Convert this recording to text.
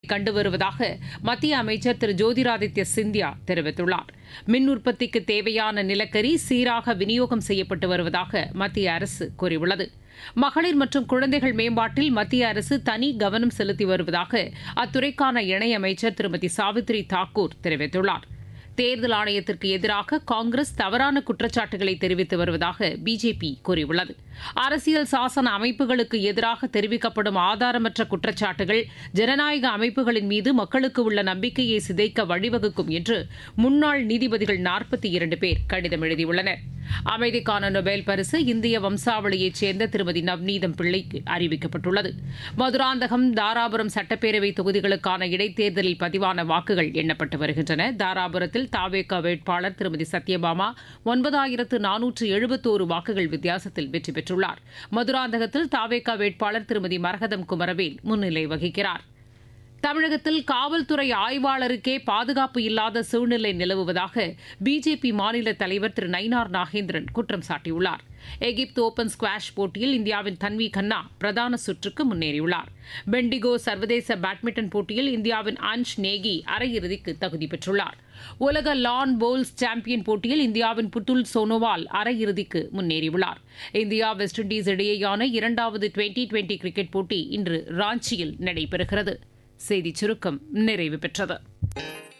கண்டு வருவதாக மத்திய அமைச்சர் திரு ஜோதிராதித்ய சிந்தியா தெரிவித்துள்ளார் மின் உற்பத்திக்கு தேவையான நிலக்கரி சீராக விநியோகம் செய்யப்பட்டு வருவதாக மத்திய அரசு கூறியுள்ளது மகளிர் மற்றும் குழந்தைகள் மேம்பாட்டில் மத்திய அரசு தனி கவனம் செலுத்தி வருவதாக அத்துறைக்கான இணையமைச்சர் திருமதி சாவித்ரி தாக்கூர் தெரிவித்துள்ளார் தேர்தல் ஆணையத்திற்கு எதிராக காங்கிரஸ் தவறான குற்றச்சாட்டுகளை தெரிவித்து வருவதாக பிஜேபி கூறியுள்ளது அரசியல் சாசன அமைப்புகளுக்கு எதிராக தெரிவிக்கப்படும் ஆதாரமற்ற குற்றச்சாட்டுகள் ஜனநாயக அமைப்புகளின் மீது மக்களுக்கு உள்ள நம்பிக்கையை சிதைக்க வழிவகுக்கும் என்று முன்னாள் நீதிபதிகள் நாற்பத்தி இரண்டு பேர் கடிதம் எழுதியுள்ளனர் அமைதிக்கான நொபேல் பரிசு இந்திய வம்சாவளியைச் சேர்ந்த திருமதி நவ்நீதம் பிள்ளைக்கு அறிவிக்கப்பட்டுள்ளது மதுராந்தகம் தாராபுரம் சட்டப்பேரவை தொகுதிகளுக்கான இடைத்தேர்தலில் பதிவான வாக்குகள் எண்ணப்பட்டு வருகின்றன தாராபுரத்தில் தாவேகா வேட்பாளர் திருமதி சத்யபாமா ஒன்பதாயிரத்து நானூற்று எழுபத்தோரு வாக்குகள் வித்தியாசத்தில் வெற்றி பெற்றுள்ளார் மதுராந்தகத்தில் தாவேகா வேட்பாளர் திருமதி மரகதம் குமரவேல் முன்னிலை வகிக்கிறார் தமிழகத்தில் காவல்துறை ஆய்வாளருக்கே பாதுகாப்பு இல்லாத சூழ்நிலை நிலவுவதாக பிஜேபி மாநில தலைவர் திரு நயினார் நாகேந்திரன் குற்றம் சாட்டியுள்ளார் எகிப்து ஓபன் ஸ்குவாஷ் போட்டியில் இந்தியாவின் தன்வி கண்ணா பிரதான சுற்றுக்கு முன்னேறியுள்ளார் பெண்டிகோ சர்வதேச பேட்மிண்டன் போட்டியில் இந்தியாவின் அன்ஷ் நேகி அரையிறுதிக்கு தகுதி பெற்றுள்ளார் உலக லான் போல்ஸ் சாம்பியன் போட்டியில் இந்தியாவின் புத்துல் சோனோவால் அரையிறுதிக்கு முன்னேறியுள்ளார் இந்தியா வெஸ்ட் இண்டீஸ் இடையேயான இரண்டாவது டுவெண்டி டுவெண்டி கிரிக்கெட் போட்டி இன்று ராஞ்சியில் நடைபெறுகிறது செய்திச் சுருக்கம் நிறைவு பெற்றது